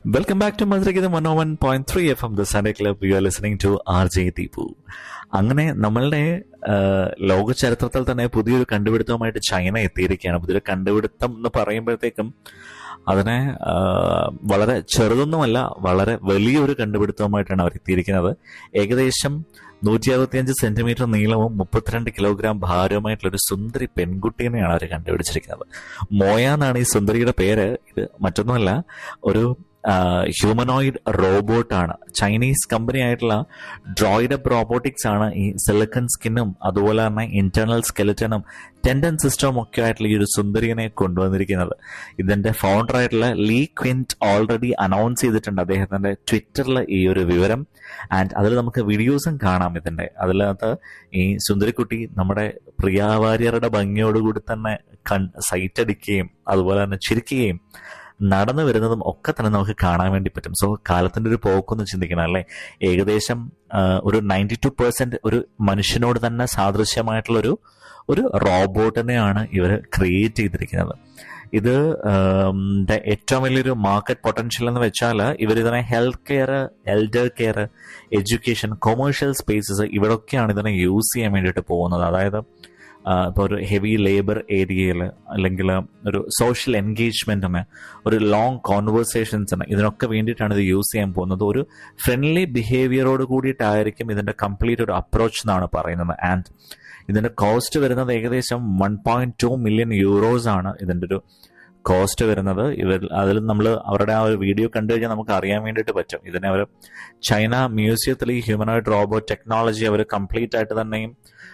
welcome back to Madhurageetham one one point three F M the Sunday club you are listening to R J Deepu അങ്ങനെ നമ്മളുടെ ആ, ലോക ചരിത്രത്തിൽ തന്നെ പുതിയൊരു കണ്ടുപിടുത്തവുമായിട്ട് ചൈന എത്തിയിരിക്കുകയാണ് പുതിയൊരു കണ്ടുപിടുത്തം എന്ന് പറയുമ്പോഴത്തേക്കും അതിനെ ആ, വളരെ ചെറുതൊന്നുമല്ല വളരെ വലിയൊരു കണ്ടുപിടുത്തവുമായിട്ടാണ് അവർ എത്തിയിരിക്കുന്നത് ഏകദേശം നൂറ്റി അറുപത്തിയഞ്ച് സെന്റിമീറ്റർ നീളവും മുപ്പത്തിരണ്ട് കിലോഗ്രാം ഭാരവുമായിട്ടുള്ള ഒരു സുന്ദരി പെൺകുട്ടീനെയാണ് അവർ കണ്ടുപിടിച്ചിരിക്കുന്നത് മോയ എന്നാണ് ഈ സുന്ദരിയുടെ പേര് ഇത് മറ്റൊന്നുമല്ല ഒരു ഹ്യൂമനോയിഡ് റോബോട്ടാണ് ചൈനീസ് കമ്പനി ആയിട്ടുള്ള ഡ്രോയിഡപ്പ് റോബോട്ടിക്സ് ആണ് ഈ സിലിക്കൺ സ്കിന്നും അതുപോലെ തന്നെ ഇന്റേണൽ സ്കെലറ്റനും ടെൻഡൻ സിസ്റ്റവും ഒക്കെ ആയിട്ടുള്ള ഈ ഒരു സുന്ദരിയെ കൊണ്ടുവന്നിരിക്കുന്നത് ഇതിന്റെ ഫൗണ്ടർ ആയിട്ടുള്ള ലീ ക്വിന്റ് ഓൾറെഡി അനൗൺസ് ചെയ്തിട്ടുണ്ട് അദ്ദേഹത്തിന്റെ ട്വിറ്ററിൽ ഈ ഒരു വിവരം ആൻഡ് അതിൽ നമുക്ക് വീഡിയോസും കാണാം ഇതിന്റെ അതിനകത്ത് ഈ സുന്ദരിക്കുട്ടി നമ്മുടെ പ്രിയാവാര്യരുടെ ഭംഗിയോടുകൂടി തന്നെ കൺ സൈറ്റ് അടിക്കുകയും അതുപോലെ തന്നെ ചിരിക്കുകയും നടന്നു വരുന്നതും ഒക്കെ തന്നെ നമുക്ക് കാണാൻ വേണ്ടി പറ്റും സോ കാലത്തിന്റെ ഒരു പോക്കൊന്ന് ചിന്തിക്കണം അല്ലേ ഏകദേശം ആ, ഒരു നയൻറ്റി ടു പെർസെന്റ് ഒരു മനുഷ്യനോട് തന്നെ സാദൃശ്യമായിട്ടുള്ള ഒരു ഒരു റോബോട്ടിനെയാണ് ഇവർ ക്രിയേറ്റ് ചെയ്തിരിക്കുന്നത് ഇത് ആം, ന്റെ ഏറ്റവും വലിയൊരു മാർക്കറ്റ് പൊട്ടൻഷ്യൽ എന്ന് വെച്ചാൽ ഇവർ ഇതിനെ health care elder care education commercial spaces ഇവിടൊക്കെയാണ് ഇതിനെ യൂസ് ചെയ്യാൻ വേണ്ടിയിട്ട് പോകുന്നത് അതായത് ഇപ്പോൾ ഒരു ഹെവി ലേബർ ഏരിയയിൽ അല്ലെങ്കിൽ ഒരു സോഷ്യൽ എൻഗേജ്മെന്റിന് ഒരു ലോങ് കോൺവെർസേഷൻസിന് ഇതിനൊക്കെ വേണ്ടിയിട്ടാണ് ഇത് യൂസ് ചെയ്യാൻ പോകുന്നത് ഒരു ഫ്രണ്ട്ലി ബിഹേവിയറോട് കൂടിയിട്ടായിരിക്കും ഇതിന്റെ കംപ്ലീറ്റ് ഒരു അപ്രോച്ച് എന്നാണ് പറയുന്നത് ആൻഡ് ഇതിന്റെ കോസ്റ്റ് വരുന്നത് ഏകദേശം one point two million euros ആണ് ഇതിന്റെ ഒരു കോസ്റ്റ് വരുന്നത് ഇവർ അതിൽ നമ്മൾ അവരുടെ ആ ഒരു വീഡിയോ കണ്ടു കഴിഞ്ഞാൽ നമുക്ക് അറിയാൻ വേണ്ടിയിട്ട് പറ്റും ഇതിനെ അവർ ചൈന മ്യൂസിയത്തിൽ ഈ ഹ്യൂമനോയിഡ് റോബോട്ട് ടെക്നോളജി അവർ കംപ്ലീറ്റ് ആയിട്ട് തന്നെയും